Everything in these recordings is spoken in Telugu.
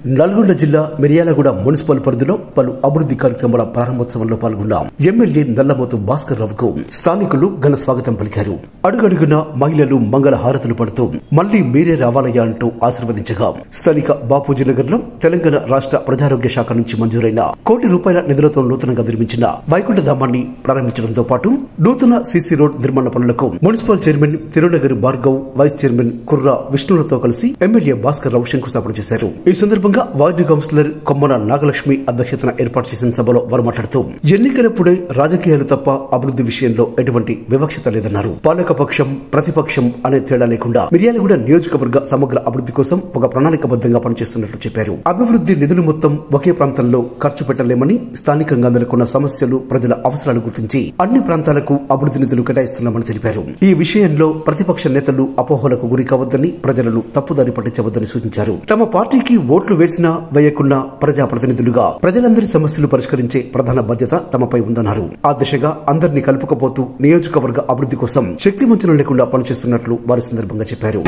నల్గొండ జిల్లా మిర్యాలగూడ మున్సిపల్ పరిధిలో పలు అభివృద్ధి కార్యక్రమాల ప్రారంభోత్సవంలో పాల్గొన్న ఎమ్మెల్యే నల్లమోతు భాస్కర్ రావుకు స్థానికులు ఘన స్వాగతం పలికారు అడుగడుగున మహిళలు మంగళ హారతులు పడుతూ మళ్లీ మీరే రావాలయ్యా అంటూ ఆశీర్వదించగా స్థానిక బాపూజీ నగర్ లో తెలంగాణ రాష్ట్ర ప్రజారోగ్య శాఖ నుంచి మంజూరైన కోటి రూపాయల నిధులతో నూతనంగా నిర్మించిన వైకుంఠ ధామాన్ని ప్రారంభించడంతో పాటు నూతన సీసీ రోడ్ నిర్మాణ పనులకు municipal chairman Tirunagari Bhargav vice chairman Kurra విష్ణులతో కలిసి ఎమ్మెల్యే భాస్కర్ రావు శంకుస్థాపన చేశారు ఈ సందర్భంగా వార్డు కౌన్సిలర్ కొమ్మన నాగలక్ష్మి అధ్యక్షతన ఏర్పాటు చేసిన సభలో వారు మాట్లాడుతూ ఎన్నికలప్పుడే రాజకీయాలు తప్ప అభివృద్ధి విషయంలో ఎటువంటి వివక్షత లేదన్నారు పాలకపక్షం ప్రతిపక్షం అనే తేడా లేకుండా మిర్యాలగూడ నియోజకవర్గ సమగ్ర అభివృద్ధి కోసం ఒక ప్రణాళికబద్ధంగా పనిచేస్తున్నట్లు చెప్పారు అభివృద్ధి నిధులు మొత్తం ఒకే ప్రాంతంలో ఖర్చు పెట్టలేమని స్థానికంగా నెలకొన్న సమస్యలు ప్రజల అవసరాలు గుర్తించి అన్ని ప్రాంతాలకు అభివృద్ధి నిధులు కేటాయిస్తున్నామని తెలిపారు ఈ విషయంలో ప్రతిపక్ష నేతలు అపోహలకు గురి కావద్దని ప్రజలను తప్పుదారి పట్టించవద్దని సూచించారు తమ పార్టీకి ఓట్లు వేసినా వేయకున్నా ప్రజాప్రతినిధులుగా ప్రజలందరి సమస్యలు పరిష్కరించే ప్రధాన బాధ్యత తమపై ఉందన్నారు ఆ దిశగా అందరినీ కలుపుకపోతూ నియోజకవర్గ అభివృద్ధి కోసం శక్తి వంచన లేకుండా పనిచేస్తున్నట్లు వారి సందర్భంగా చెప్పారు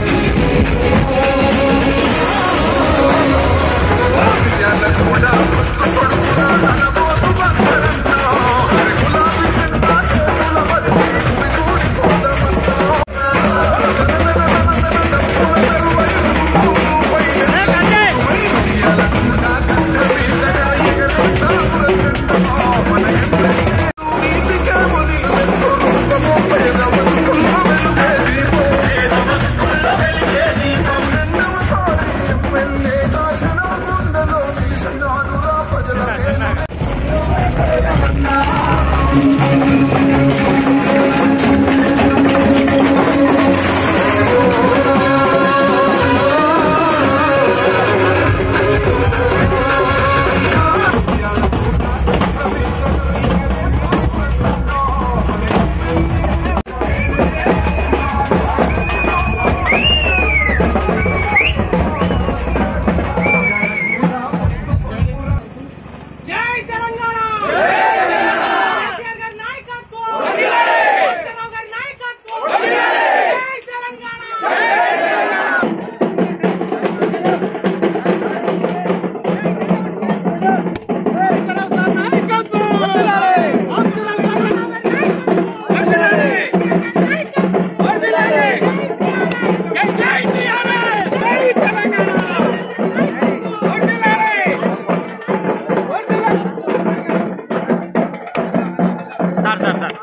జై తెలంగాణ కేసీఆర్ గారి నాయకత్వం చంద్రబాబు గారి నాయకత్వం జై తెలంగాణ చంద్రబాబు గారి నాయకత్వం చంద్రబాబు గారి నాయకత్వం జై జై టీఆర్ఎస్ జై తెలంగాణ వందనాలే సార్ సార్ సార్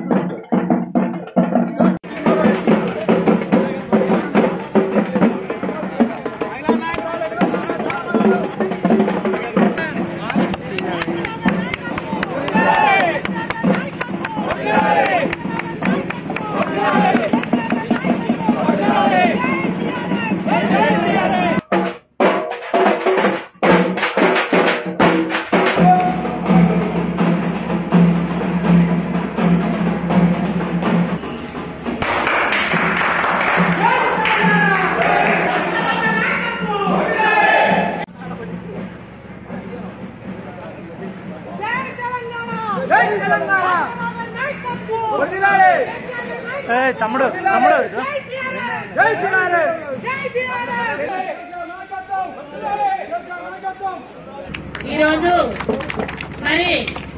జై తెలంగాణ జై తెలంగాణ నాయకత్వం వందనాలే ఏ తమ్ముడు తమ్ముడు జై టీఆర్ఎస్ జై టీఆర్ఎస్ జై టీఆర్ఎస్ ఈరోజు మరి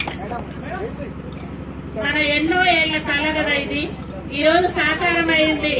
మన ఎన్నో ఏళ్ల కల కదా ఇది ఈరోజు సాకారం అయింది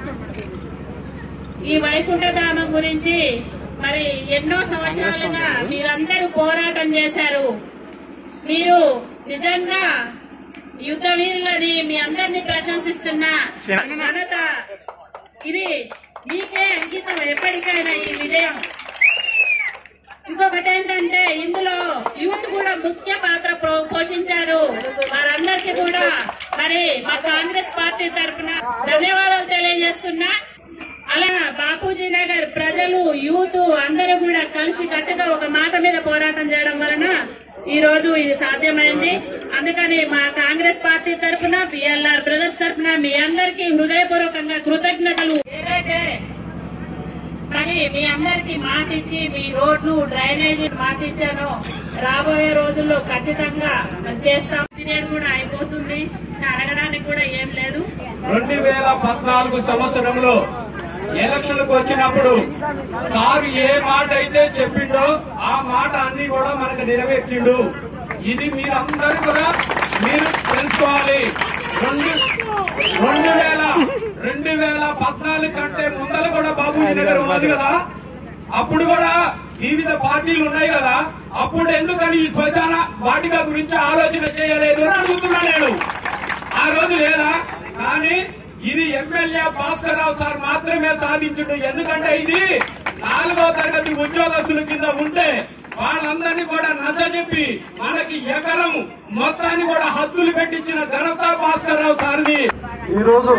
ఈ వైకుంఠధామం గురించి మరి ఎన్నో సంవత్సరాలుగా మీరందరూ పోరాటం చేశారు మీరు నిజంగా యుద్ధ వీరులని మీ అందరినీ ప్రశంసిస్తున్నా ఘనత ఇది మీకే అంకితం ఎప్పటికైనా ఈ విజయం ఇంకొకటి ఏంటంటే ఇందులో యూత్ కూడా ముఖ్య పాత్ర పో- పోషించారు వారందరికీ కూడా మరి మా కాంగ్రెస్ పార్టీ తరఫున ధన్యవాదాలు తెలియజేస్తున్నా అలా బాపూజీ నగర్ ప్రజలు యూత్ అందరూ కూడా కలిసి కట్టుగా ఒక మాట మీద పోరాటం చేయడం వలన ఈ రోజు ఇది సాధ్యమైంది అందుకని మా కాంగ్రెస్ పార్టీ తరఫున బిఎల్ఆర్ బ్రదర్స్ తరఫున మీ అందరికీ హృదయపూర్వకంగా కృతజ్ఞతలు ఏదైతే మరి మీ అందరికి మాట ఇచ్చి మీ రోడ్లు డ్రైనేజీ మాట ఇచ్చాను రాబోయే రోజుల్లో ఖచ్చితంగా మరి చేస్తాం పీరియడ్ కూడా అయిపోతుంది అడగడానికి కూడా ఏం లేదు రెండు వేల పద్నాలుగు సంవత్సరంలో ఎలక్షన్లకు వచ్చినప్పుడు సార్ ఏ మాట అయితే చెప్పిండో ఆ మాట అన్ని కూడా మనకు నెరవేర్చిండు ఇది మీరందరూ కూడా మీరు తెలుసుకోవాలి రెండు రెండు వేల రెండు వేల పద్నాలుగు కంటే ముందర కూడా బాబూజీ నగర్ ఉన్నది కదా అప్పుడు కూడా వివిధ పార్టీలు ఉన్నాయి కదా అప్పుడు ఎందుకని ఈ శ్మశాన వాటిక గురించి ఆలోచన చేయలేదు అని అడుగుతున్నా నేను ఆ రోజు లేదా కానీ ఇది ఎమ్మెల్యే భాస్కర్ రావు సార్ మాత్రమే సాధించుడు ఎందుకంటే ఇది నాలుగో తరగతి ఉద్యోగస్తుల కింద ఉంటే వాళ్ళందరినీ కూడా నచ్చజెప్పి మనకి ఎకరం మొత్తాన్ని కూడా హద్దులు పెట్టించిన ఘనత భాస్కర్ రావు సార్ని ఈరోజు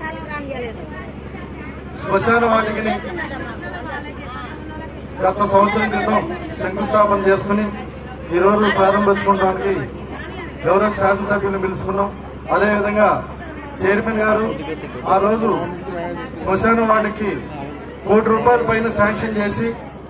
శ్మశాన వాటికిని గత సంవత్సరం క్రితం శంకుస్థాపన చేసుకుని ఈ రోజు ప్రారంభించుకోవడానికి గౌరవ శాసనసభ్యులను పిలుచుకున్నాం అదేవిధంగా చైర్మన్ గారు ఆ రోజు శ్మశాన వాటికి కోటి రూపాయల పైన శాంక్షన్ చేసి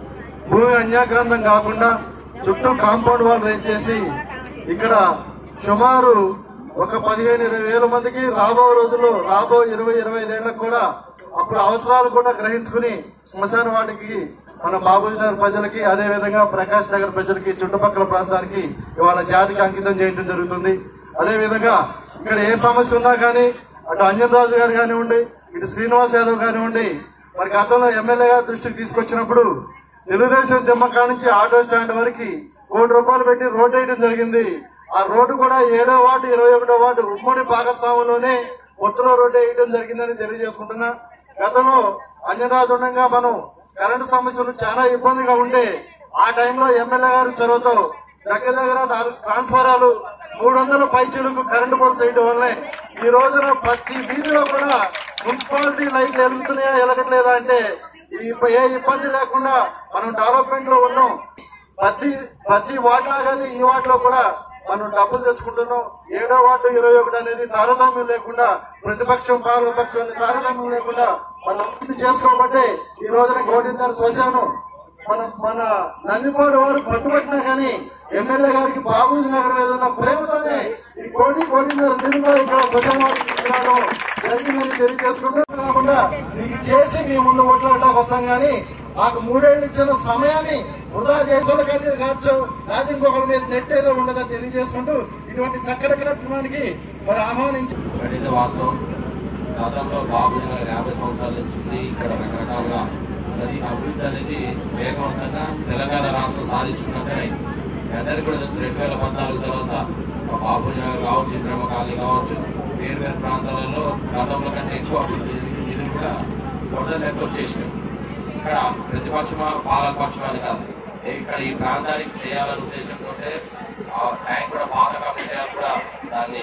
భూమి అన్యాక్రాంతం కాకుండా చుట్టూ కాంపౌండ్ వాల్ రేజ్ చేసి ఇక్కడ సుమారు ఒక పదిహేను ఇరవై వేల మందికి రాబో రోజుల్లో రాబో ఇరవై ఇరవై ఐదేళ్లకు కూడా అప్పుడు అవసరాలు కూడా గ్రహించుకుని శ్మశాన వాటికి మన బాబుజీ నగర్ ప్రజలకి అదే విధంగా ప్రకాష్ నగర్ ప్రజలకి చుట్టుపక్కల ప్రాంతానికి ఇవాళ జాతికి అంకితం చేయడం జరుగుతుంది అదే విధంగా ఇక్కడ ఏ సమస్య ఉన్నా కానీ అటు అంజన్ రాజు గారు కానివ్వండి ఇటు శ్రీనివాస్ యాదవ్ కానివ్వండి మరి గతంలో ఎమ్మెల్యే గారి దృష్టికి తీసుకొచ్చినప్పుడు తెలుగుదేశం దిమ్మకా నుంచి ఆటో స్టాండ్ వరకు కోటి రూపాయలు పెట్టి రోడ్ వేయడం జరిగింది ఆ రోడ్డు కూడా ఏడో వార్డు ఇరవై ఒకటో వార్డు ఉమ్మడి భాగస్వామ్యంలోనే పొత్తులో రోడ్డు వేయడం జరిగిందని తెలియజేసుకుంటున్నా గతంలో అంజనరాజు ఉండగా మనం కరెంటు సమస్యలు చాలా ఇబ్బందిగా ఉంటే ఆ టైంలో ఎమ్మెల్యే గారి చొరవతో దగ్గర దగ్గర నాలుగు ట్రాన్స్ఫారాలు మూడు వందల పైచీలకు కరెంటు పోల్స్ వేయడం వల్లే ఈ రోజున ప్రతి వీధిలో కూడా మున్సిపాలిటీ లైట్లు వెలుగుతున్నాయా వెలగట్లేదా అంటే ఈ ఏ ఇబ్బంది లేకుండా మనం డెవలప్మెంట్ లో ఉన్నాం ప్రతి ప్రతి వార్డులో కానీ ఈ వార్డులో కూడా మనం డబ్బులు తెచ్చుకుంటున్నాం ఏడో వార్డు ఇరవై ఒకటి అనేది తారతమ్యం లేకుండా ప్రతిపక్షం పాలపక్షం అనే తారతమ్యం లేకుండా మనం అభివృద్ధి చేసుకోబట్టే ఈ రోజున కోటిన్నర శ్మశానం మన మన నందిపాడు వారు పట్టుబట్టినా కానీ ఎమ్మెల్యే గారికి బాబూజీ నగర్ మీద ఉన్న ప్రేమతోనే ఈ కోటి కోటిన్నర నిధులు ఇక్కడ శ్మశానానికి తీసుకురావడం జరిగిందని తెలియజేసుకుంటూ కాకుండా మీకు చేసి మీ ముందు ఓట్లాడటానికి వస్తాం కానీ మాకు మూడేళ్ళు ఇచ్చిన సమయాన్ని వృధా చేసిన కన్నీరు కార్చావు లేకపోతే ఇంకొకరి మీద నెట్టేదో ఉండదని తెలియజేసుకుంటూ ఇటువంటి చక్కటి కార్యక్రమానికి మరి ఆహ్వానించి అనేది వాస్తవం గతంలో బాబు నగర్ యాభై సంవత్సరాల నుంచి ఉంది ఇక్కడ రకరకాలుగా అది అభివృద్ధి అనేది వేగవంతంగా తెలంగాణ రాష్ట్రం సాధించుకున్నాకనే మీ అందరికీ కూడా తెలుసు రెండు వేల పద్నాలుగు తర్వాత బాబు నగర్ కావచ్చు ఇంద్రమ్మ కాలనీ కావచ్చు వేరు వేరు ప్రాంతాలలో గతంలో కంటే ఎక్కువ అభివృద్ధి జరిగింది నిధులు కూడా కొండ లెక్క వచ్చేసినాయి ఇక్కడ ప్రతిపక్షమా పాలకపక్షమా అని కాదు ఇక్కడ ఈ ప్రాంతానికి చేయాలనే ఉద్దేశంతో ఆ ట్యాంక్ కూడా పాత కమిషన్ కూడా దాన్ని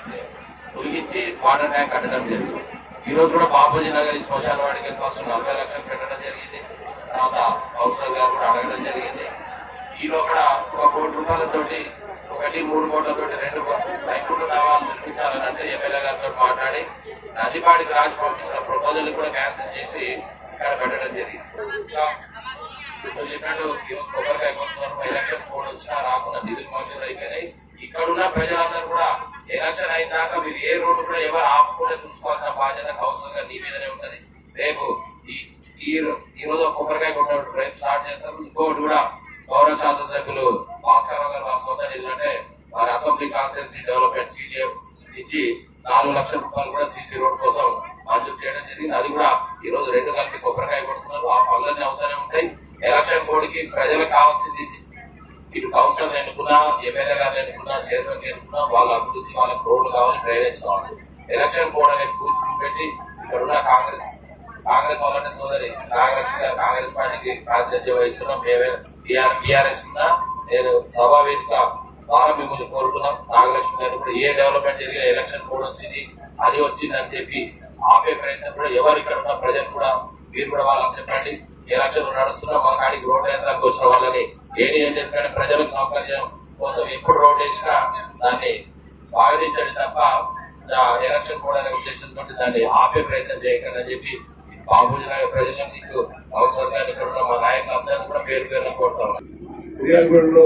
తొలగించి వాటర్ ట్యాంక్ కట్టడం జరిగింది ఈ రోజు కూడా బాపూజీ నగర్ ఈ శ్మశాన వాడికి ఫస్ట్ నలభై లక్షలు పెట్టడం జరిగింది తర్వాత కౌన్సిలర్ గారు కూడా అడగడం జరిగింది ఈ లోపల ఒక కోటి రూపాయలతోటి ఒకటి మూడు కోట్లతోటి రెండు రైతులు నామాలు నిర్మించాలని అంటే ఎమ్మెల్యే గారితో మాట్లాడి నదిపాడికి రాసి పంపించిన ప్రపోజల్ కూడా క్యాన్సిల్ చేసి ఇక్కడ పెట్టడం జరిగింది ఇంకా ఇప్పుడు చెప్పినట్టు ఈరోజు కొబ్బరికాయ కొడుతున్నారు ఎలక్షన్ కోడ్ వచ్చినా రాకుండా నిధులు మంజూరు అయిపోయినాయి ఇక్కడ ఉన్న ప్రజలందరూ కూడా ఎలక్షన్ అయినాక మీరు ఏ రోడ్డు కూడా ఎవరు ఆపకుండా చూసుకోవాల్సిన బాధ్యత కౌన్సిల్ గా నీ మీదనే ఉంటది రేపు ఈ ఈ రో- ఈ రోజు ఒక కొబ్బరికాయ కొట్టినప్పుడు రేపు స్టార్ట్ చేస్తారు ఇంకొకటి కూడా గౌరవ శాసన సభ్యులు భాస్కర్ గారు వారి సొంత నిధులు అంటే వారి అసెంబ్లీ కాన్స్టిట్యున్సీ డెవలప్మెంట్ సీడీఎఫ్ నుంచి నాలుగు లక్షల రూపాయలు కూడా సీసీ రోడ్ కోసం మంజూరు చేయడం జరిగింది అది కూడా ఈ రోజు రెండు కలిపి కొబ్బరికాయ కొడుతున్నారు ఆ పనులన్నీ అవుతూనే ఉంటాయి ఎలక్షన్ కోడ్కి ప్రజలకు కావాల్సింది ఇది. ఇటు కౌన్సిలర్ ఎన్నుకున్నా ఎమ్మెల్యే గారు ఎన్నుకున్నా చైర్మన్ ఎన్నుకున్నా వాళ్ళ అభివృద్ధి వాళ్ళకి రోడ్లు కావాలి డ్రైనేజ్ కావాలి ఎలక్షన్ కోడ్ అనేది కూర్చుని పెట్టి ఇక్కడ ఉన్న కాంగ్రెస్ కాంగ్రెస్ వాళ్ళంటే సోదరి నాగలక్ష్మి గారు కాంగ్రెస్ పార్టీకి ప్రాతినిధ్యం వహిస్తున్నాం మేమే టీఆర్ఎస్ ఉన్నా నేను సభా వేదిక ద్వారా మిమ్మల్ని కోరుతున్నాం నాగలక్ష్మి గారు కూడా ఏ డెవలప్మెంట్ జరిగిన ఎలక్షన్ కోడ్ వచ్చింది అది వచ్చింది అని చెప్పి ఆపే ప్రయత్నం కూడా ఎవరు ఇక్కడ ఉన్న ప్రజలు కూడా మీరు కూడా వాళ్ళకి చెప్పండి ఎలక్షన్ నడుస్తున్నా మన కాడికి రోడ్ వేసడానికి వచ్చిన వాళ్ళని ఏది ఏం చెప్పినట్టు ప్రజలకు సౌకర్యం కోసం ఎప్పుడు రోడ్ వేసినా దాన్ని స్వాగతించండి తప్ప ఆ ఎలక్షన్ కూడా అనే ఉద్దేశంతో దాన్ని ఆపే ప్రయత్నం చేయకండి అని చెప్పి బాబుజీ నగర్ ప్రజలను నీకు అవసరం కానీ ఇక్కడ ఉన్న మా నాయకులందరూ కూడా పేరు పేరున కోరుతాం మిర్యాలగూడలో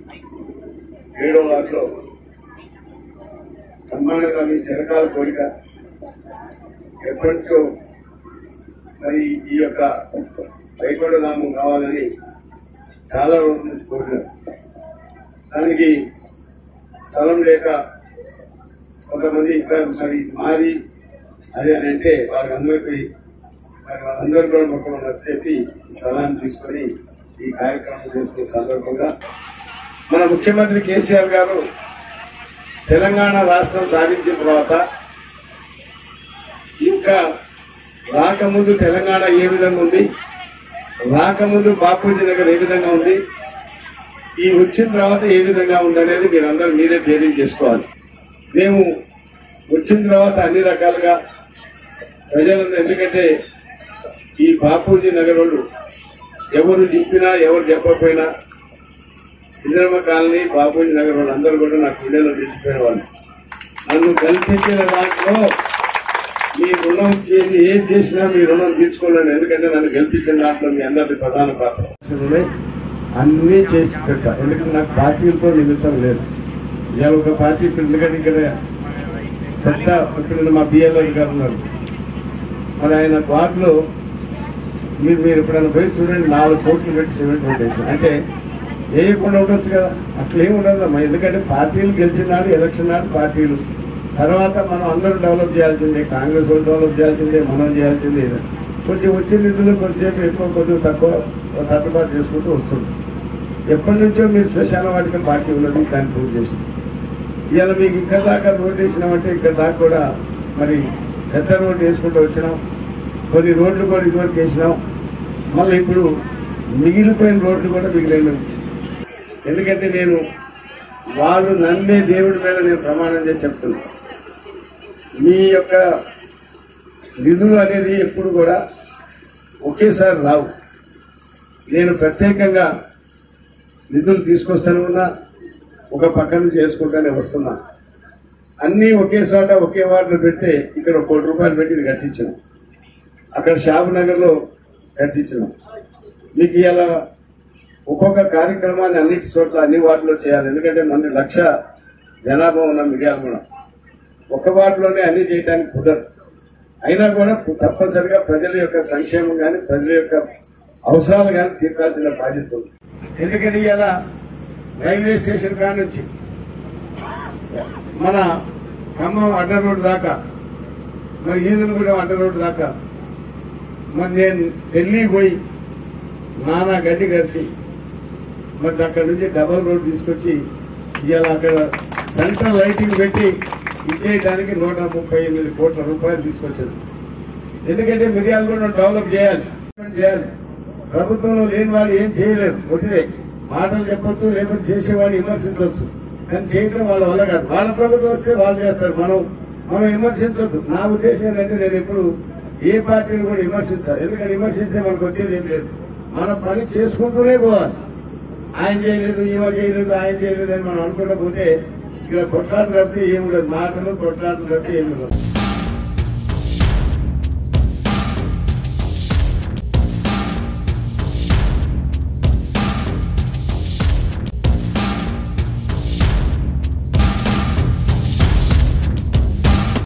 ఏడో వార్డులో కర్ణాటక మీ చిరకాల కోరిక ఎప్పటి నుంచో మరి ఈ యొక్క వైకుంఠధామం కావాలని చాలా రోజుల నుంచి కోరినారు దానికి స్థలం లేక కొంతమంది ఇక్కడ మరి మాది అది అని అంటే వాళ్ళందరికీ మరి వాళ్ళందరూ కూడా మొత్తం చెప్పి ఈ స్థలాన్ని తీసుకొని ఈ కార్యక్రమం చేసుకునే సందర్భంగా మన ముఖ్యమంత్రి కేసీఆర్ గారు తెలంగాణ రాష్ట్రం సాధించిన తర్వాత ఇంకా రాకముందు తెలంగాణ ఏ విధంగా ఉంది రాకముందు బాపూజీ నగర్ ఏ విధంగా ఉంది ఈ వచ్చిన తర్వాత ఏ విధంగా ఉంది అనేది మీరందరూ మీరే బేరింగ్ చేసుకోవాలి మేము వచ్చిన తర్వాత అన్ని రకాలుగా ప్రజలందరూ ఎందుకంటే ఈ బాపూజీ నగర్ వాళ్ళు ఎవరు చెప్పినా ఎవరు చెప్పకపోయినా ఇందిరమ్మ కాలనీ బాపూజీ నగర్ వాళ్ళు అందరూ కూడా నాకు గుండెలో నిలిచిపోయిన వాళ్ళు నన్ను కల్పించిన దాంట్లో మీ రుణం చేసి ఏం చేసినా మీ రుణం తీర్చుకోలేను ఎందుకంటే నన్ను గెలిపించిన దాంట్లో మీ అందరి ప్రధాన పాత్ర ఉన్నాయి. అన్నీ చేసి పెట్టా ఎందుకంటే నాకు పార్టీలతో నిమిత్తం లేదు ఇవాళ ఒక పార్టీ ఇప్పుడు ఎందుకంటే ఇక్కడ పెద్ద ఇక్కడ మా బిఎల్ఐ గారు ఉన్నారు మరి ఆయన వార్డులో మీరు మీరు ఎప్పుడైనా పోయి చూడండి నాలుగు కోట్లు పెట్టి సిమెంట్ రోడ్ అంటే వేయకుండా ఉండొచ్చు కదా అట్లా ఏమి ఉండదమ్మా ఎందుకంటే పార్టీలు గెలిచిన నాడు ఎలక్షన్ నాడు పార్టీలు తర్వాత మనం అందరూ డెవలప్ చేయాల్సిందే కాంగ్రెస్ వాళ్ళు డెవలప్ చేయాల్సిందే మనం చేయాల్సిందే కొంచెం వచ్చిన నిధులు కొంచెంసేపు ఎక్కువ కొంచెం తక్కువ సర్దుబాటు చేసుకుంటూ వస్తుంది ఎప్పటి నుంచో మీరు శ్మశాన వాటికి పార్టీ ఉన్నది దాన్ని ప్రూవ్ చేసింది ఇవాళ మీకు ఇక్కడ దాకా రోడ్ వేసినామంటే ఇక్కడ దాకా కూడా మరి పెద్ద రోడ్డు వేసుకుంటూ వచ్చినాం కొన్ని రోడ్లు కూడా ఇదివరకు వేసినాం మళ్ళీ ఇప్పుడు మిగిలిపోయిన రోడ్లు కూడా మిగిలినవి ఎందుకంటే నేను వాళ్ళు నమ్మే దేవుడి మీద నేను ప్రమాణం చేసి చెప్తున్నా మీ యొక్క నిధులు అనేది ఎప్పుడు కూడా ఒకేసారి రావు నేను ప్రత్యేకంగా నిధులు తీసుకొస్తాను ఉన్నా ఒక పక్క నుంచి చేసుకుంటానే వస్తున్నా అన్నీ ఒకే చోట ఒకే వార్డులో పెడితే ఇక్కడ ఒక కోటి రూపాయలు పెట్టి ఇది కట్టించాను అక్కడ షాబ్ నగర్ లో కట్టించాను మీకు ఇలా ఒక్కొక్క కార్యక్రమాన్ని అన్నిటి చోట్ల అన్ని వార్డులో చేయాలి ఎందుకంటే మన లక్ష జనాభా ఉన్న మిర్యాల కూడా ఒక వార్డులోనే అన్ని చేయడానికి కుదరదు అయినా కూడా తప్పనిసరిగా ప్రజల యొక్క సంక్షేమం కానీ ప్రజల యొక్క అవసరాలు కానీ తీర్చాల్సిన బాధ్యత ఉంది ఎందుకంటే ఇలా రైల్వే స్టేషన్ కాడ నుంచి మన ఖమ్మం అడ్డ రోడ్డు దాకా మరి ఈదులగూడెం అడ్డ రోడ్డు దాకా మరి నేను ఢిల్లీ పోయి నానా గడ్డి కలిసి మరి అక్కడ నుంచి డబల్ రోడ్ తీసుకొచ్చి ఇవాళ అక్కడ సెంట్రల్ లైటింగ్ పెట్టి ఇచ్చేయడానికి నూట ముప్పై ఎనిమిది కోట్ల రూపాయలు తీసుకొచ్చారు ఎందుకంటే మిర్యాలు కూడా డెవలప్ చేయాలి చేయాలి ప్రభుత్వంలో లేని వాళ్ళు ఏం చేయలేరు ఒకటిదే మాటలు చెప్పొచ్చు లేకపోతే చేసేవాడిని విమర్శించవచ్చు కానీ చేయడం వాళ్ళ వల్ల కాదు వాళ్ళ ప్రభుత్వం వస్తే వాళ్ళు చేస్తారు మనం మనం విమర్శించొద్దు నా ఉద్దేశం ఏంటంటే నేను ఎప్పుడు ఏ పార్టీని కూడా విమర్శించాలి ఎందుకంటే విమర్శిస్తే మనకు వచ్చేది ఏం లేదు మన పని చేసుకుంటూనే పోవాలి ఆయన చేయలేదు ఈమె చేయలేదు ఆయన చేయలేదు అని మనం అనుకుంటూ పోతే ఇక్కడ కొట్లాటలు తప్పితే ఏమి ఉండదు మాటలు కొట్లాటలు తప్పితే ఏమి ఉండదు